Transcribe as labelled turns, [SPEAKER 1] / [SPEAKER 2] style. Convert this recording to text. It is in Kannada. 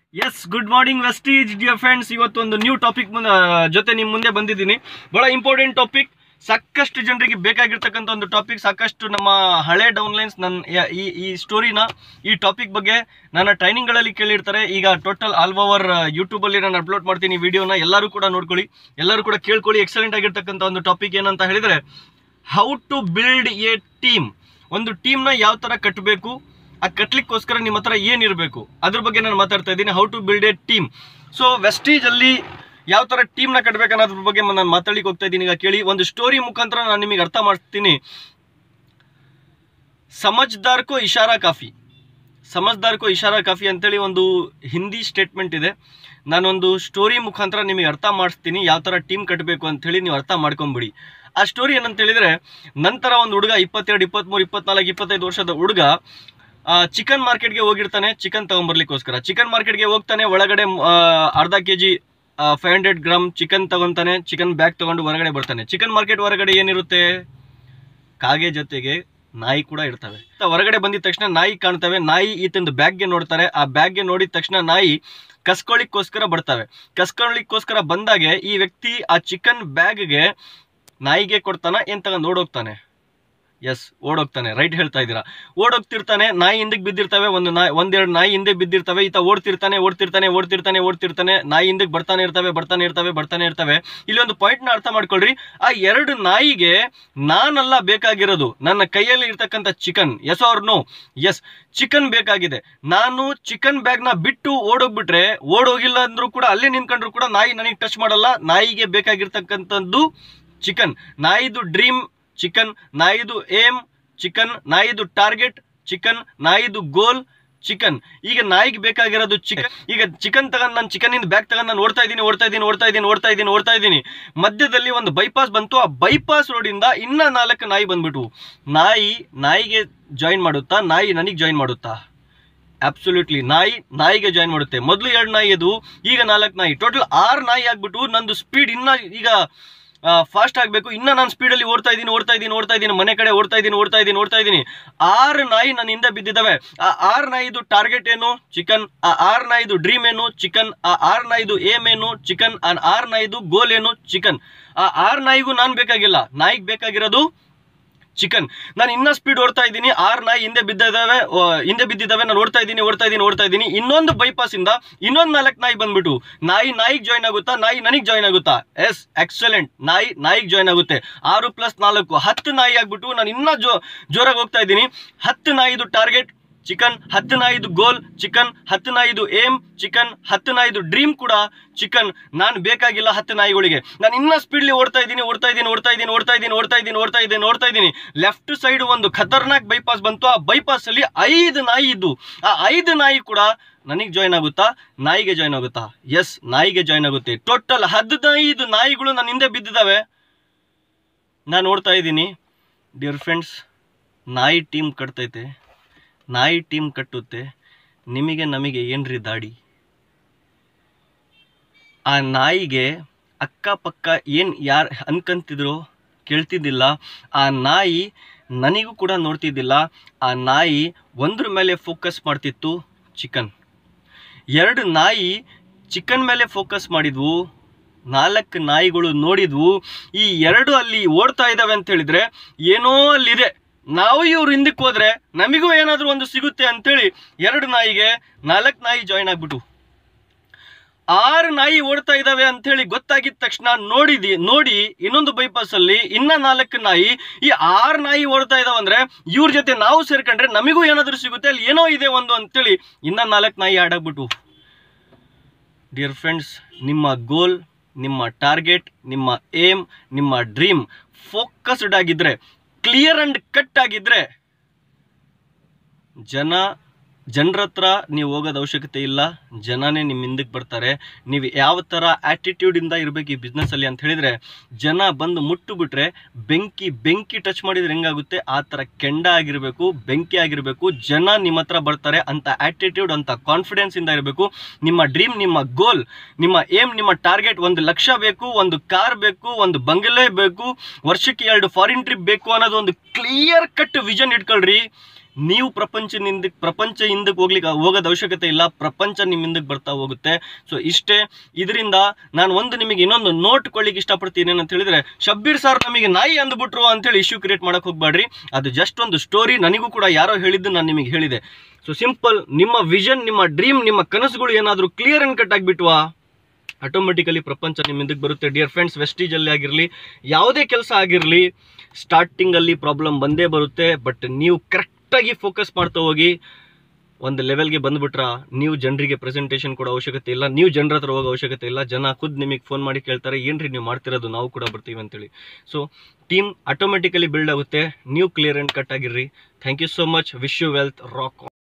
[SPEAKER 1] ಎಸ್ ಗುಡ್ ಮಾರ್ನಿಂಗ್ ವೆಸ್ಟೀಜ್ ಡಿಯರ್ ಫ್ರೆಂಡ್ಸ್ ಇವತ್ತು ಒಂದು ನ್ಯೂ ಟಾಪಿಕ್ ಜೊತೆ ನಿಮ್ಮ ಮುಂದೆ ಬಂದಿದ್ದೀನಿ ಬಹಳ ಇಂಪಾರ್ಟೆಂಟ್ ಟಾಪಿಕ್ ಸಾಕಷ್ಟು ಜನರಿಗೆ ಬೇಕಾಗಿರ್ತಕ್ಕಂಥ ಒಂದು ಟಾಪಿಕ್ ಸಾಕಷ್ಟು ನಮ್ಮ ಹಳೆ ಡೌನ್ಲೈನ್ಸ್ ನನ್ನ ಯ- ಈ ಈ ಸ್ಟೋರಿನ ಈ ಟಾಪಿಕ್ ಬಗ್ಗೆ ನನ್ನ ಟ್ರೈನಿಂಗ್ಗಳಲ್ಲಿ ಕೇಳಿರ್ತಾರೆ ಈಗ ಟೋಟಲ್ ಆಲ್ ಓವರ್ ಯೂಟ್ಯೂಬಲ್ಲಿ ನಾನು ಅಪ್ಲೋಡ್ ಮಾಡ್ತೀನಿ ವಿಡಿಯೋನ ಎಲ್ಲರೂ ಕೂಡ ನೋಡ್ಕೊಳ್ಳಿ ಎಲ್ಲರೂ ಕೂಡ ಕೇಳ್ಕೊಳ್ಳಿ ಎಕ್ಸಲೆಂಟ್ ಆಗಿರ್ತಕ್ಕಂಥ ಒಂದು ಟಾಪಿಕ್ ಏನಂತ ಹೇಳಿದರೆ how to build a team ಒಂದು ಟೀಮ್ನ ಯಾವ ಥರ ಕಟ್ಟಬೇಕು ಆ ಕಟ್ಲಿಕ್ಕೋಸ್ಕರ ನಿಮ್ಮ ಹತ್ರ ಏನಿರಬೇಕು ಅದ್ರ ಬಗ್ಗೆ ನಾನು ಮಾತಾಡ್ತಾ ಇದ್ದೀನಿ how to build a team so ವೆಸ್ಟೀಜಲ್ಲಿ ಯಾವ ಥರ ಟೀಮ್ನ ಕಟ್ಟಬೇಕು ಅನ್ನೋದ್ರ ಬಗ್ಗೆ ನಾನು ಮಾತಾಡ್ಲಿಕ್ಕೆ ಹೋಗ್ತಾ ಇದ್ದೀನಿ ಈಗ ಕೇಳಿ ಒಂದು ಸ್ಟೋರಿ ಮುಖಾಂತರ ನಾನು ನಿಮಗೆ ಅರ್ಥ ಮಾಡ್ತೀನಿ ಸಮಜ್ದಾರ್ ಕೋ ಇಶಾರಾ ಕಾಫಿ ಸಮಜ್ದಾರ್ ಕೋ ಇಶಾರಾ ಕಾಫಿ ಅಂತೇಳಿ ಒಂದು ಹಿಂದಿ ಸ್ಟೇಟ್ಮೆಂಟ್ ಇದೆ ನಾನೊಂದು ಸ್ಟೋರಿ ಮುಖಾಂತರ ನಿಮಗೆ ಅರ್ಥ ಮಾಡಿಸ್ತೀನಿ ಯಾವ ಥರ ಟೀಮ್ ಕಟ್ಟಬೇಕು ಅಂತೇಳಿ ನೀವು ಅರ್ಥ ಮಾಡ್ಕೊಂಬಿಡಿ ಆ ಸ್ಟೋರಿ ಏನಂತ ಹೇಳಿದ್ರೆ ನಂತರ ಒಂದು ಹುಡುಗ ಇಪ್ಪತ್ತೆರಡು ಇಪ್ಪತ್ತ್ಮೂರು ಇಪ್ಪತ್ನಾಲ್ಕು ಇಪ್ಪತ್ತೈದು ವರ್ಷದ ಹುಡುಗ ಚಿಕನ್ ಮಾರ್ಕೆಟ್ಗೆ ಹೋಗಿರ್ತಾನೆ ಚಿಕನ್ ತಗೊಂಬರ್ಲಿಕ್ಕೋಸ್ಕರ ಚಿಕನ್ ಮಾರ್ಕೆಟ್ಗೆ ಹೋಗ್ತಾನೆ ಒಳಗಡೆ ಆ, ಅರ್ಧ K G five hundred gram chicken ತಗೊಂತಾನೆ ಚಿಕನ್ ಬ್ಯಾಗ್ ತಗೊಂಡು ಹೊರಗಡೆ ಬರ್ತಾನೆ ಚಿಕನ್ ಮಾರ್ಕೆಟ್ ಹೊರಗಡೆ ಏನಿರುತ್ತೆ ಕಾಗೆ ಜೊತೆಗೆ ನಾಯಿ ಕೂಡ ಇರ್ತವೆ ತ- ಹೊರಗಡೆ ಬಂದಿದ ತಕ್ಷಣ ನಾಯಿ ಕಾಣ್ತವೆ ನಾಯಿ ಈತಂದು ಬ್ಯಾಗ್ಗೆ ನೋಡ್ತಾರೆ ಆ ಬ್ಯಾಗ್ಗೆ ನೋಡಿದ ತಕ್ಷಣ ನಾಯಿ ಕಸ್ಕೊಳ್ಳಿಕ್ಕೋಸ್ಕರ ಬರ್ತವೆ ಕಸ್ಕೊಳ್ಳಿಕ್ಕೋಸ್ಕರ ಬಂದಾಗೆ ಈ ವ್ಯಕ್ತಿ ಆ ಚಿಕನ್ ಬ್ಯಾಗ್ಗೆ ನಾಯಿಗೆ ಕೊಡ್ತಾನ ಏನ್ ತಗೊಂಡು ಓಡೋಗ್ತಾನೆ ಎಸ್ ಓಡೋಗ್ತಾನೆ ರೈಟ್ ಹೇಳ್ತಾ ಇದ್ದೀರಾ ಓಡೋಗ್ತಿರ್ತಾನೆ ನಾಯಿ ಹಿಂದಕ್ಕೆ ಬಿದ್ದಿರ್ತವೆ ಒಂದು ನಾಯಿ ಒಂದೆರಡು ನಾಯಿ ಹಿಂದೆ ಬಿದ್ದಿರ್ತವೆ ಈತ ಓಡ್ತಿರ್ತಾನೆ ಓಡ್ತಿರ್ತಾನೆ ಓಡ್ತಿರ್ತಾನೆ ಓಡ್ತಿರ್ತಾನೆ ನಾಯಿ ಹಿಂದಕ್ಕೆ ಬರ್ತಾನೆ ಇರ್ತವೆ ಬರ್ತಾನೆ ಇರ್ತವೆ ಬರ್ತಾನೆ ಇರ್ತವೆ ಇಲ್ಲಿ ಒಂದು ಪಾಯಿಂಟ್ನ ಅರ್ಥ ಮಾಡ್ಕೊಳ್ರಿ ಆ ಎರಡು ನಾಯಿಗೆ ನಾನಲ್ಲ ಬೇಕಾಗಿರೋದು ನನ್ನ ಕೈಯಲ್ಲಿ ಇರ್ತಕ್ಕಂಥ chicken yes or no yes chicken ಬೇಕಾಗಿದೆ ನಾನು ಚಿಕನ್ ಬ್ಯಾಗ್ನ ಬಿಟ್ಟು ಓಡೋಗ್ಬಿಟ್ರೆ ಓಡೋಗಿಲ್ಲ ಅಂದ್ರೂ ಕೂಡ ಅಲ್ಲೇ ನಿಂತ್ಕೊಂಡ್ರು ಕೂಡ ನಾಯಿ ನನಗೆ ಟಚ್ ಮಾಡಲ್ಲ ನಾಯಿಗೆ ಬೇಕಾಗಿರ್ತಕ್ಕಂಥದ್ದು ಚಿಕನ್ ನಾಯಿದು ಡ್ರೀಮ್ ಚಿಕನ್ ನಾಯಿದು ಏಮ್ ಚಿಕನ್ ನಾಯಿದು ಟಾರ್ಗೆಟ್ ಚಿಕನ್ ನಾಯಿದು ಗೋಲ್ ಚಿಕನ್ ಈಗ ನಾಯಿಗೆ ಬೇಕಾಗಿರೋದು ಚಿಕನ್ ಈಗ ಚಿಕನ್ ತಗೊಂಡ್ ನಾನು ಚಿಕನ್ ಇಂದ ಬ್ಯಾಗ್ ತಗೊಂಡ್ ನಾನು ಓಡ್ತಾ ಇದ್ದೀನಿ ಓಡ್ತಾ ಇದ್ದೀನಿ ಓಡ್ತಾ ಇದ್ದೀನಿ ಓಡ್ತಾ ಇದ್ದೀನಿ ಓಡ್ತಾ ಇದ್ದೀನಿ ಮಧ್ಯದಲ್ಲಿ ಒಂದು ಬೈಪಾಸ್ ಬಂತು ಆ ಬೈಪಾಸ್ ರೋಡಿಂದ ಇನ್ನ ನಾಲ್ಕು ನಾಯಿ ಬಂದ್ಬಿಟ್ವು ನಾಯಿ ನಾಯಿಗೆ ಜಾಯಿನ್ ಮಾಡುತ್ತಾ ನಾಯಿ ನನಗೆ ಜಾಯಿನ್ ಮಾಡುತ್ತಾ ಅಬ್ಸೊಲ್ಯೂಟ್ಲಿ ನಾಯಿ ನಾಯಿಗೆ ಜಾಯಿನ್ ಮಾಡುತ್ತೆ ಮೊದಲು ಎರಡು ನಾಯಿ ಅದು ಈಗ ನಾಲ್ಕು ನಾಯಿ ಟೋಟಲ್ ಆರು ನಾಯಿ ಆಗ್ಬಿಟ್ಟು ನಂದು ಸ್ಪೀಡ್ ಇನ್ನ ಈಗ ಫಾಸ್ಟ್ ಆಗಬೇಕು ಇನ್ನ ನಾನು ಸ್ಪೀಡಲ್ಲಿ ಓಡ್ತಾ ಇದ್ದೀನಿ ಓಡ್ತಾ ಇದ್ದೀನಿ ಓಡ್ತಾ ಇದ್ದೀನಿ ಮನೆ ಕಡೆ ಓಡ್ತಾ ಇದ್ದೀನಿ ಓಡ್ತಾ ಇದ್ದೀನಿ ಓಡ್ತಾ ಇದ್ದೀನಿ ಆರು ನಾಯಿ ನನ್ನ ಹಿಂದೆ ಬಿದ್ದಿದ್ದಾವೆ ಆ ಆರು ನಾಯಿದು ಟಾರ್ಗೆಟ್ ಏನು ಚಿಕನ್ ಆ ಆರು ನಾಯಿದು ಡ್ರೀಮ್ ಏನು ಚಿಕನ್ ಆ ಆರು ನಾಯಿದು ಏಮ್ ಏನು ಚಿಕನ್ ಆ ಆರು ನಾಯಿದು ಗೋಲ್ ಏನು ಚಿಕನ್ ಆ ಆರು ನಾಯಿಗೂ ನಾನು ಬೇಕಾಗಿಲ್ಲ ನಾಯಿಗೆ ಬೇಕಾಗಿರೋದು ಚಿಕನ್ ನಾನು ಇನ್ನ ಸ್ಪೀಡ್ ಓಡ್ತಾ ಇದ್ದೀನಿ ಆರು ನಾಯಿ ಹಿಂದೆ ಬಿದ್ದಿದ್ದಾವೆ ಆ, ಹಿಂದೆ ಬಿದ್ದಿದ್ದಾವೆ ನಾನು ಓಡ್ತಾ ಇದ್ದೀನಿ ಓಡ್ತಾ ಇದ್ದೀನಿ ಓಡ್ತಾ ಇದ್ದೀನಿ ಇನ್ನೊಂದು ಬೈಪಾಸ್ ಇಂದ ಇನ್ನೊಂದು ನಾಲ್ಕು ನಾಯಿ ಬಂದ್ಬಿಟ್ಟು ನಾಯಿ ನಾಯಿಗೆ ಜಾಯ್ನ್ ಆಗುತ್ತಾ ನಾಯಿ ನನಗೆ ಜಾಯ್ನ್ ಆಗುತ್ತಾ ಎಸ್ ಎಕ್ಸಲೆಂಟ್ ನಾಯಿ ನಾಯಿಗೆ ಜಾಯ್ನ್ ಆಗುತ್ತೆ ಆರು ಪ್ಲಸ್ ನಾಲ್ಕು ಹತ್ತು ನಾಯಿ ಆಗ್ಬಿಟ್ಟು ನಾನು ಇನ್ನ ಜೋ ಜೋರಾಗಿ ಹೋಗ್ತಾ ಇದ್ದೀನಿ ಹತ್ತು ನಾಯಿದು ಟಾರ್ಗೆಟ್ ಚಿಕನ್ ಹತ್ತು ನಾಯಿದು ಗೋಲ್ ಚಿಕನ್ ಹತ್ತು ನಾಯಿದು ಏಮ್ ಚಿಕನ್ ಹತ್ತು ನಾಯಿದು ಡ್ರೀಮ್ ಕೂಡ ಚಿಕನ್ ನಾನು ಬೇಕಾಗಿಲ್ಲ ಹತ್ತು ನಾಯಿಗಳಿಗೆ ನಾನು ಇನ್ನ ಸ್ಪೀಡ್ಲಿ ಓಡ್ತಾ ಇದ್ದೀನಿ ಓಡ್ತಾ ಇದ್ದೀನಿ ಓಡ್ತಾ ಇದ್ದೀನಿ ಓಡ್ತಾ ಇದ್ದೀನಿ ಓಡ್ತಾ ಇದ್ದೀನಿ ಓಡ್ತಾ ಇದ್ದೀನಿ ಓಡ್ತಾ ಇದ್ದೀನಿ ಲೆಫ್ಟ್ ಸೈಡ್ ಒಂದು ಖತರ್ನಾಕ್ ಬೈಪಾಸ್ ಬಂತು ಆ ಬೈಪಾಸ್ ಅಲ್ಲಿ ಐದು ನಾಯಿ ಇದ್ದು ಆ ಐದು ನಾಯಿ ಕೂಡ ನನಗೆ ಜಾಯ್ನ್ ಆಗುತ್ತಾ ನಾಯಿಗೆ ಜಾಯ್ನ್ ಆಗುತ್ತಾ ಎಸ್ ನಾಯಿಗೆ ಜಾಯ್ನ್ ಆಗುತ್ತೆ ಟೋಟಲ್ ಹದಿನೈದು ನಾಯಿಗಳು ನನ್ನ ಹಿಂದೆ ಬಿದ್ದಿದ್ದಾವೆ ನಾನು ನೋಡ್ತಾ ಇದ್ದೀನಿ ಡಿಯರ್ ಫ್ರೆಂಡ್ಸ್ ನಾಯಿ ಟೀಮ್ ಕಟ್ತೈತೆ ನಾಯಿ ಟೀಮ್ ಕಟ್ಟುತ್ತೆ ನಿಮಗೆ ನಮಗೆ ಏನ್ರಿ ದಾಡಿ ಆ ನಾಯಿಗೆ ಅಕ್ಕಪಕ್ಕ ಏನು ಯಾರು ಅನ್ಕಂತಿದ್ರು ಕೇಳ್ತಿದ್ದಿಲ್ಲ ಆ ನಾಯಿ ನನಗೂ ಕೂಡ ನೋಡ್ತಿದ್ದಿಲ್ಲ ಆ ನಾಯಿ ಒಂದ್ರ ಮೇಲೆ ಫೋಕಸ್ ಮಾಡ್ತಿತ್ತು ಚಿಕನ್ ಎರಡು ನಾಯಿ ಚಿಕನ್ ಮೇಲೆ ಫೋಕಸ್ ಮಾಡಿದ್ವು ನಾಲ್ಕು ನಾಯಿಗಳು ನೋಡಿದ್ವು ಈ ಎರಡು ಅಲ್ಲಿ ಓಡ್ತಾ ಇದ್ದಾವೆ ಅಂತ ಹೇಳಿದ್ರೆ ಏನೋ ಅಲ್ಲಿದೆ ನಾವು ಇವ್ರ ಹಿಂದಕ್ಕೆ ಹೋದ್ರೆ ನಮಗೂ ಏನಾದರೂ ಒಂದು ಸಿಗುತ್ತೆ ಅಂತೇಳಿ ಎರಡು ನಾಯಿಗೆ ನಾಲ್ಕು ನಾಯಿ ಜಾಯ್ನ್ ಆಗ್ಬಿಟ್ಟು ಆರು ನಾಯಿ ಓಡ್ತಾ ಇದ್ದಾವೆ ಅಂತೇಳಿ ಗೊತ್ತಾಗಿದ ತಕ್ಷಣ ನೋಡಿದಿ ನೋಡಿ ಇನ್ನೊಂದು ಬೈಪಾಸ್ ಅಲ್ಲಿ ಇನ್ನ ನಾಲ್ಕು ನಾಯಿ ಈ ಆರು ನಾಯಿ ಓಡ್ತಾ ಇದಾವಂದ್ರೆ ಇವ್ರ ಜೊತೆ ನಾವು ಸೇರ್ಕೊಂಡ್ರೆ ನಮಗೂ ಏನಾದರೂ ಸಿಗುತ್ತೆ ಅಲ್ಲಿ ಏನೋ ಇದೆ ಒಂದು ಅಂತೇಳಿ ಇನ್ನ ನಾಲ್ಕು ನಾಯಿ ಆಡಾಗ್ಬಿಟ್ಟು ಡಿಯರ್ ಫ್ರೆಂಡ್ಸ್ ನಿಮ್ಮ ಗೋಲ್ ನಿಮ್ಮ ಟಾರ್ಗೆಟ್ ನಿಮ್ಮ ಏಮ್ ನಿಮ್ಮ ಡ್ರೀಮ್ ಫೋಕಸ್ಡ್ ಆಗಿದ್ರೆ ಕ್ಲಿಯರ್ ಅಂಡ್ ಕಟ್ ಆಗಿದ್ರೆ ಜನ ಜನರ ಹತ್ರ ನೀವು ಹೋಗೋದು ಅವಶ್ಯಕತೆ ಇಲ್ಲ ಜನನೇ ನಿಮ್ಮ ಹಿಂದಕ್ಕೆ ಬರ್ತಾರೆ ನೀವು ಯಾವ ಥರ ಆ್ಯಟಿಟ್ಯೂಡಿಂದ ಇರಬೇಕು ಈ ಬಿಸ್ನೆಸ್ಸಲ್ಲಿ ಅಂತ ಹೇಳಿದರೆ ಜನ ಬಂದು ಮುಟ್ಟು ಬಿಟ್ರೆ ಬೆಂಕಿ ಬೆಂಕಿ ಟಚ್ ಮಾಡಿದ್ರೆ ಹೆಂಗಾಗುತ್ತೆ ಆ ಥರ ಕೆಂಡ ಆಗಿರಬೇಕು ಬೆಂಕಿ ಆಗಿರಬೇಕು ಜನ ನಿಮ್ಮ ಹತ್ರ ಬರ್ತಾರೆ ಅಂತ ಆ್ಯಟಿಟ್ಯೂಡ್ ಅಂತ ಕಾನ್ಫಿಡೆನ್ಸಿಂದ ಇರಬೇಕು ನಿಮ್ಮ ಡ್ರೀಮ್ ನಿಮ್ಮ ಗೋಲ್ ನಿಮ್ಮ ಏಮ್ ನಿಮ್ಮ ಟಾರ್ಗೆಟ್ ಒಂದು ಲಕ್ಷ ಬೇಕು ಒಂದು ಕಾರ್ ಬೇಕು ಒಂದು ಬಂಗಲೆ ಬೇಕು ವರ್ಷಕ್ಕೆ ಎರಡು ಫಾರಿನ್ ಟ್ರಿಪ್ ಬೇಕು ಅನ್ನೋದು ಒಂದು ಕ್ಲಿಯರ್ ಕಟ್ ವಿಷನ್ ಇಟ್ಕೊಳ್ರಿ ನೀವು ಪ್ರಪಂಚದಿಂದ ಪ್ರಪಂಚ ಹಿಂದಕ್ಕೆ ಹೋಗ್ಲಿಕ್ಕೆ ಹೋಗೋದ ಅವಶ್ಯಕತೆ ಇಲ್ಲ ಪ್ರಪಂಚ ನಿಮ್ಮ ಹಿಂದಕ್ಕೆ ಬರ್ತಾ ಹೋಗುತ್ತೆ ಸೊ ಇಷ್ಟೇ ಇದರಿಂದ ನಾನು ಒಂದು ನಿಮಗೆ ಇನ್ನೊಂದು ನೋಟ್ ಕೊಳ್ಳಿಕ್ಕೆ ಇಷ್ಟಪಡ್ತೀನಿ ಏನಂತ ಹೇಳಿದ್ರೆ ಶಬ್ಬೀರ್ ಸರ್ ನಮಗೆ ನಾಯಿ ಅಂದ್ಬಿಟ್ರು ಅಂತೇಳಿ ಇಶ್ಯೂ ಕ್ರಿಯೇಟ್ ಮಾಡಕ್ ಹೋಗ್ಬೇಡ್ರಿ ಅದು ಜಸ್ಟ್ ಒಂದು ಸ್ಟೋರಿ ನನಗೂ ಕೂಡ ಯಾರೋ ಹೇಳಿದ್ದು ನಾನು ನಿಮಗೆ ಹೇಳಿದೆ ಸೊ ಸಿಂಪಲ್ ನಿಮ್ಮ ವಿಷನ್ ನಿಮ್ಮ ಡ್ರೀಮ್ ನಿಮ್ಮ ಕನಸುಗಳು ಏನಾದರೂ ಕ್ಲಿಯರ್ ಅಂಡ್ ಕಟ್ ಆಗಿಬಿಟ್ವಾ ಆಟೋಮೆಟಿಕಲಿ ಪ್ರಪಂಚ ನಿಮ್ಮ ಹಿಂದಕ್ಕೆ ಬರುತ್ತೆ ಡಿಯರ್ ಫ್ರೆಂಡ್ಸ್ ವೆಸ್ಟೀಜಲ್ಲಿ ಆಗಿರಲಿ ಯಾವುದೇ ಕೆಲಸ ಆಗಿರಲಿ ಸ್ಟಾರ್ಟಿಂಗಲ್ಲಿ ಪ್ರಾಬ್ಲಮ್ ಬಂದೇ ಬರುತ್ತೆ ಬಟ್ ನೀವು ಕರೆಕ್ಟಾಗಿ ಫೋಕಸ್ ಮಾಡ್ತಾ ಹೋಗಿ ಒಂದು ಲೆವೆಲ್ಗೆ ಬಂದ್ಬಿಟ್ರ ನೀವು ಜನರಿಗೆ ಪ್ರೆಸೆಂಟೇಷನ್ ಕೊಡೋ ಅವಶ್ಯಕತೆ ಇಲ್ಲ ನೀವು ಜನರ ಹತ್ರ ಹೋಗೋ ಅವಶ್ಯಕತೆ ಇಲ್ಲ ಜನ ಖುದ್ ನಿಮಗೆ ಫೋನ್ ಮಾಡಿ ಕೇಳ್ತಾರೆ ಏನ್ರಿ ನೀವು ಮಾಡ್ತಿರೋದು ನಾವು ಕೂಡ ಬರ್ತೀವಿ ಅಂತೇಳಿ ಸೊ ಟೀಮ್ ಆಟೋಮೆಟಿಕಲಿ ಬಿಲ್ಡ್ ಆಗುತ್ತೆ ನೀವು ಕ್ಲಿಯರ್ ಆ್ಯಂಡ್ ಕಟ್ ಆಗಿರ್ರಿ thank you so much wish you wealth rock